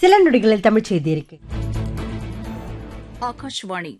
சில நொடிகளில் தமிழ் செய்தி இருக்கு ஆகாஷ்வாணி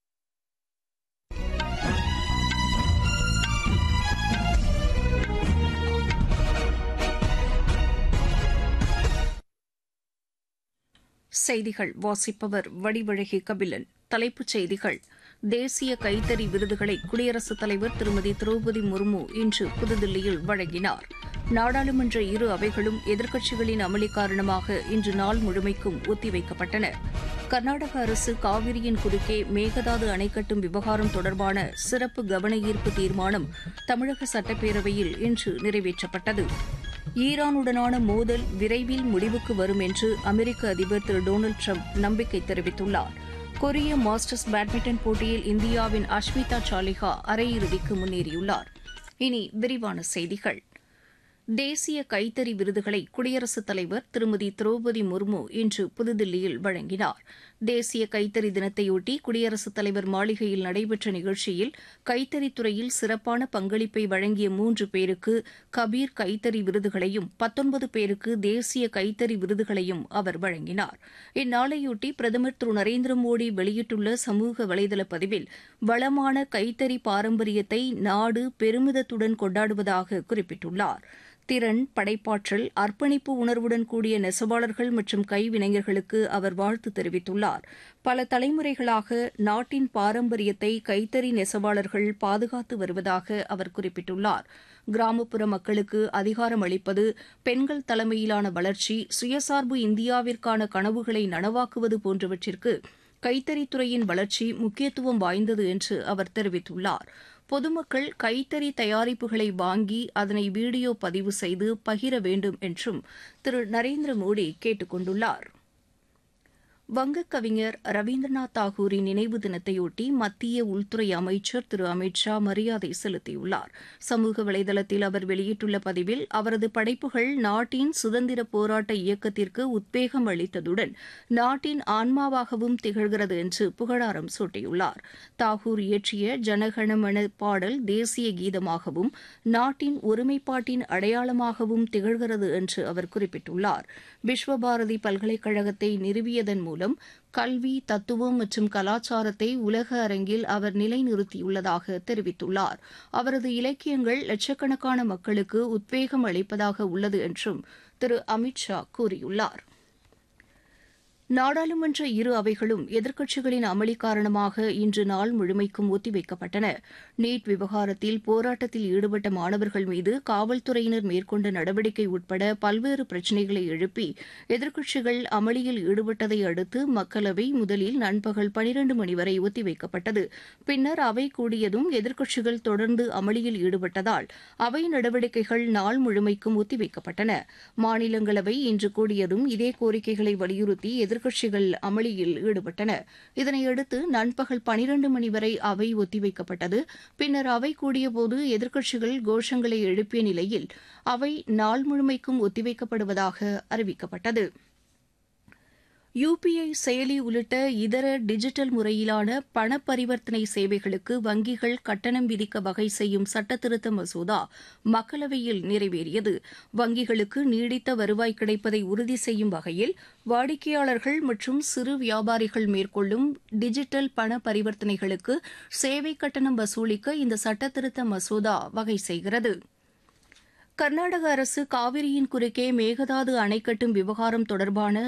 செய்திகள் வாசிப்பவர் வடிவழகி கபிலன் தலைப்புச் செய்திகள் தேசிய கைத்தறி விருதுகளை குடியரசுத் தலைவர் திருமதி திரௌபதி முர்மு இன்று புதுதில்லியில் வழங்கினார் நாடாளுமன்ற இரு அவைகளும் எதிர்க்கட்சிகளின் அமளி காரணமாக இன்று நாள் முழுமைக்கும் ஒத்திவைக்கப்பட்டன கர்நாடக அரசு காவிரியின் குறுக்கே மேகதாது அணை கட்டும் விவகாரம் தொடர்பான சிறப்பு கவன ஈர்ப்பு தீர்மானம் தமிழக சட்டப்பேரவையில் இன்று நிறைவேற்றப்பட்டது ஈரானுடனான மோதல் விரைவில் முடிவுக்கு வரும் என்று அமெரிக்க அதிபர் திரு டொனால்டு ட்ரம்ப் நம்பிக்கை தெரிவித்துள்ளார் கொரிய மாஸ்டர்ஸ் பேட்மிண்டன் போட்டியில் இந்தியாவின் அஷ்மிதா சாலிஹா அரையிறுதிக்கு முன்னேறியுள்ளார் இனி விரிவான செய்திகள் தேசிய கைத்தறி விருதுகளை குடியரசுத் தலைவர் திருமதி திரௌபதி முர்மு இன்று புதுதில்லியில் வழங்கினார் தேசிய கைத்தறி தினத்தையொட்டி குடியரசுத் தலைவர் மாளிகையில் நடைபெற்ற நிகழ்ச்சியில் கைத்தறித்துறையில் சிறப்பான பங்களிப்பை வழங்கிய மூன்று பேருக்கு கபீர் கைத்தறி விருதுகளையும் பத்தொன்பது பேருக்கு தேசிய கைத்தறி விருதுகளையும் அவர் வழங்கினார் இந்நாளையொட்டி பிரதமர் திரு நரேந்திர மோடி வெளியிட்டுள்ள சமூக வலைதள பதிவில் வளமான கைத்தறி பாரம்பரியத்தை நாடு பெருமிதத்துடன் கொண்டாடுவதாக குறிப்பிட்டுள்ளார் திறன் படைப்பாற்றல் அர்ப்பணிப்பு உணர்வுடன் கூடிய நெசவாளர்கள் மற்றும் கைவினைஞர்களுக்கு அவர் வாழ்த்து தெரிவித்துள்ளார் பல தலைமுறைகளாக நாட்டின் பாரம்பரியத்தை கைத்தறி நெசவாளர்கள் பாதுகாத்து வருவதாக அவர் குறிப்பிட்டுள்ளார் கிராமப்புற மக்களுக்கு அதிகாரம் அளிப்பது பெண்கள் தலைமையிலான வளர்ச்சி சுயசார்பு இந்தியாவிற்கான கனவுகளை நனவாக்குவது போன்றவற்றிற்கு கைத்தறித்துறையின் வளர்ச்சி முக்கியத்துவம் வாய்ந்தது என்று அவர் தெரிவித்துள்ளார் பொதுமக்கள் கைத்தறி தயாரிப்புகளை வாங்கி அதனை வீடியோ பதிவு செய்து பகிர வேண்டும் என்றும் திரு நரேந்திர மோடி கேட்டுக் கொண்டுள்ளார் வங்கக் கவிஞர் ரவீந்திரநாத் தாகூரின் நினைவு தினத்தையொட்டி மத்திய உள்துறை அமைச்சர் திரு அமித் ஷா மரியாதை செலுத்தியுள்ளார் சமூக வலைதளத்தில் அவர் வெளியிட்டுள்ள பதிவில் அவரது படைப்புகள் நாட்டின் சுதந்திர போராட்ட இயக்கத்திற்கு உத்வேகம் அளித்ததுடன் நாட்டின் ஆன்மாவாகவும் திகழ்கிறது என்று புகழாரம் சூட்டியுள்ளார் தாகூர் இயற்றிய ஜனகணமன பாடல் தேசிய கீதமாகவும் நாட்டின் ஒருமைப்பாட்டின் அடையாளமாகவும் திகழ்கிறது என்று அவர் குறிப்பிட்டுள்ளார் விஸ்வபாரதி பல்கலைக்கழகத்தை நிறுவியதன் மூலம் மூலம் கல்வி தத்துவம் மற்றும் கலாச்சாரத்தை உலக அரங்கில் அவர் நிலைநிறுத்தியுள்ளதாக தெரிவித்துள்ளார் அவரது இலக்கியங்கள் லட்சக்கணக்கான மக்களுக்கு உத்வேகம் அளிப்பதாக உள்ளது என்றும் திரு அமித் ஷா கூறியுள்ளார் நாடாளுமன்ற இரு அவைகளும் எதிர்க்கட்சிகளின் அமளி காரணமாக இன்று நாள் முழுமைக்கும் ஒத்திவைக்கப்பட்டன நீட் விவகாரத்தில் போராட்டத்தில் ஈடுபட்ட மாணவர்கள் மீது காவல்துறையினர் மேற்கொண்ட நடவடிக்கை உட்பட பல்வேறு பிரச்சினைகளை எழுப்பி எதிர்க்கட்சிகள் அமளியில் ஈடுபட்டதை அடுத்து மக்களவை முதலில் நண்பகல் பனிரண்டு மணி வரை ஒத்திவைக்கப்பட்டது பின்னர் அவை கூடியதும் எதிர்க்கட்சிகள் தொடர்ந்து அமளியில் ஈடுபட்டதால் அவை நடவடிக்கைகள் நாள் முழுமைக்கும் ஒத்திவைக்கப்பட்டன மாநிலங்களவை இன்று கூடியதும் இதே கோரிக்கைகளை வலியுறுத்தி எதிர்க்கட்சிகள் அமளியில் ஈடுபட்டன இதனையடுத்து நண்பகல் பனிரண்டு மணி வரை அவை ஒத்திவைக்கப்பட்டது பின்னர் அவை கூடியபோது எதிர்க்கட்சிகள் கோஷங்களை எழுப்பிய நிலையில் அவை நாள் முழுமைக்கும் ஒத்திவைக்கப்படுவதாக அறிவிக்கப்பட்டது யுபிஐ செயலி உள்ளிட்ட இதர டிஜிட்டல் முறையிலான பண பரிவர்த்தனை சேவைகளுக்கு வங்கிகள் கட்டணம் விதிக்க வகை செய்யும் சட்டத்திருத்த மசோதா மக்களவையில் நிறைவேறியது வங்கிகளுக்கு நீடித்த வருவாய் கிடைப்பதை உறுதி செய்யும் வகையில் வாடிக்கையாளர்கள் மற்றும் சிறு வியாபாரிகள் மேற்கொள்ளும் டிஜிட்டல் பண பரிவர்த்தனைகளுக்கு சேவை கட்டணம் வசூலிக்க இந்த சட்டத்திருத்த மசோதா வகை செய்கிறது கர்நாடக அரசு காவிரியின் குறுக்கே மேகதாது அணை கட்டும் விவகாரம் தொடர்பான